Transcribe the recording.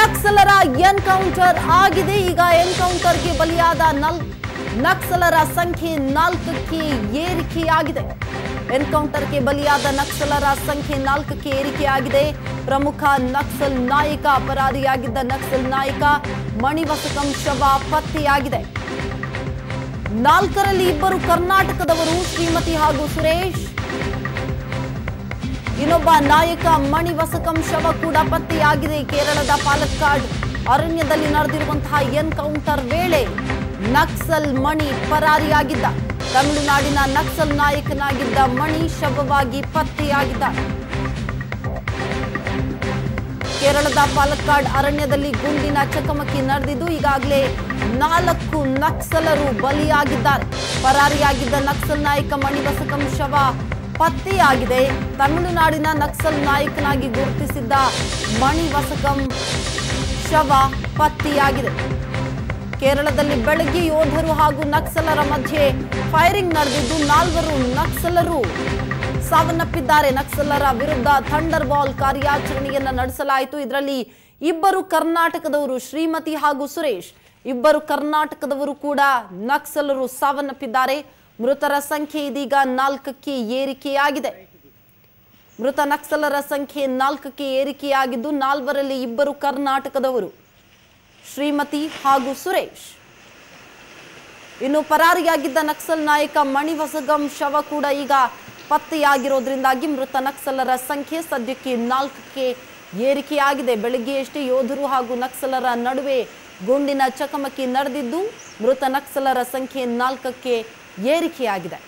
ನಕ್ಸಲರ encounter ಆಗಿದೆ ಈಗ ಎನ್ಕೌಂಟರ್ಗೆ ಬಲಿಯಾದ ನಲ್ ನಕ್ಸಲರ ಸಂಖ್ಯೆ ನಾಲ್ಕಕ್ಕೆ ಏರಿಕೆಯಾಗಿದೆ ಎನ್ಕೌಂಟರ್ಗೆ ಬಲಿಯಾದ ನಕ್ಸಲರ ಸಂಖ್ಯೆ ನಾಲ್ಕಕ್ಕೆ ಏರಿಕೆಯಾಗಿದೆ ಪ್ರಮುಖ ನಕ್ಸಲ್ ನಾಯಕ ಪರಾರಿಯಾಗಿದ್ದ ನಕ್ಸಲ್ ನಾಯಕ ಮಣಿವಸಕಂ ಶವ ಪತ್ತೆಯಾಗಿದೆ ನಾಲ್ಕರಲ್ಲಿ ಇಬ್ಬರು ಕರ್ನಾಟಕದವರು ಶ್ರೀಮತಿ ಹಾಗೂ ಸುರೇಶ್ ಇನ್ನೊಬ್ಬ ನಾಯಕ ಮಣಿವಸಕಂ ಶವ ಕೂಡ ಪತ್ತೆಯಾಗಿದೆ ಕೇರಳದ ಪಾಲಕ್ಕಾಡ್ ಅರಣ್ಯದಲ್ಲಿ ನಡೆದಿರುವಂತಹ ಎನ್ಕೌಂಟರ್ ವೇಳೆ ನಕ್ಸಲ್ ಮಣಿ ಪರಾರಿಯಾಗಿದ್ದ ತಮಿಳುನಾಡಿನ ನಕ್ಸಲ್ ನಾಯಕನಾಗಿದ್ದ ಮಣಿ ಶವವಾಗಿ ಪತ್ತೆಯಾಗಿದ್ದ ಕೇರಳದ ಪಾಲಕ್ಕಾಡ್ ಅರಣ್ಯದಲ್ಲಿ ಗುಂಡಿನ ಚಕಮಕಿ ನಡೆದಿದ್ದು ಈಗಾಗಲೇ ನಾಲ್ಕು ನಕ್ಸಲರು ಬಲಿಯಾಗಿದ್ದಾರೆ ಪರಾರಿಯಾಗಿದ್ದ ನಕ್ಸಲ್ ನಾಯಕ ಮಣಿಬಸಕಂ ಶವ ಪತ್ತೆಯಾಗಿದೆ ತಮಿಳುನಾಡಿನ ನಕ್ಸಲ್ ನಾಯಕನಾಗಿ ಗುರುತಿಸಿದ್ದ ಮಣಿವಸಕಂ ಶವ ಪತ್ತೆಯಾಗಿದೆ ಕೇರಳದಲ್ಲಿ ಬೆಳಗ್ಗೆ ಯೋಧರು ಹಾಗೂ ನಕ್ಸಲರ ಮಧ್ಯೆ ಫೈರಿಂಗ್ ನಡೆದಿದ್ದು ನಾಲ್ವರು ನಕ್ಸಲರು ಸಾವನ್ನಪ್ಪಿದ್ದಾರೆ ನಕ್ಸಲರ ವಿರುದ್ಧ ಥಂಡರ್ ಬಾಲ್ ಕಾರ್ಯಾಚರಣೆಯನ್ನ ನಡೆಸಲಾಯಿತು ಇದರಲ್ಲಿ ಇಬ್ಬರು ಕರ್ನಾಟಕದವರು ಶ್ರೀಮತಿ ಹಾಗೂ ಸುರೇಶ್ ಇಬ್ಬರು ಕರ್ನಾಟಕದವರು ಕೂಡ ನಕ್ಸಲರು ಸಾವನ್ನಪ್ಪಿದ್ದಾರೆ ಮೃತರ ಸಂಖ್ಯೆ ಇದೀಗ ನಾಲ್ಕಕ್ಕೆ ಏರಿಕೆಯಾಗಿದೆ ಮೃತ ನಕ್ಸಲರ ಸಂಖ್ಯೆ ನಾಲ್ಕಕ್ಕೆ ಏರಿಕೆಯಾಗಿದ್ದು ನಾಲ್ವರಲ್ಲಿ ಇಬ್ಬರು ಕರ್ನಾಟಕದವರು ಶ್ರೀಮತಿ ಹಾಗೂ ಸುರೇಶ್ ಇನ್ನು ಪರಾರಿಯಾಗಿದ್ದ ನಕ್ಸಲ್ ನಾಯಕ ಮಣಿವಸಗಂ ಶವ ಕೂಡ ಈಗ ಪತ್ತೆಯಾಗಿರೋದ್ರಿಂದಾಗಿ ಮೃತ ನಕ್ಸಲರ ಸಂಖ್ಯೆ ಸದ್ಯಕ್ಕೆ ನಾಲ್ಕಕ್ಕೆ ಏರಿಕೆಯಾಗಿದೆ ಬೆಳಗ್ಗೆಯಷ್ಟೇ ಯೋಧರು ಹಾಗೂ ನಕ್ಸಲರ ನಡುವೆ ಗುಂಡಿನ ಚಕಮಕಿ ನಡೆದಿದ್ದು ಮೃತ ನಕ್ಸಲರ ಸಂಖ್ಯೆ ನಾಲ್ಕಕ್ಕೆ ಏರಿಕೆಯಾಗಿದೆ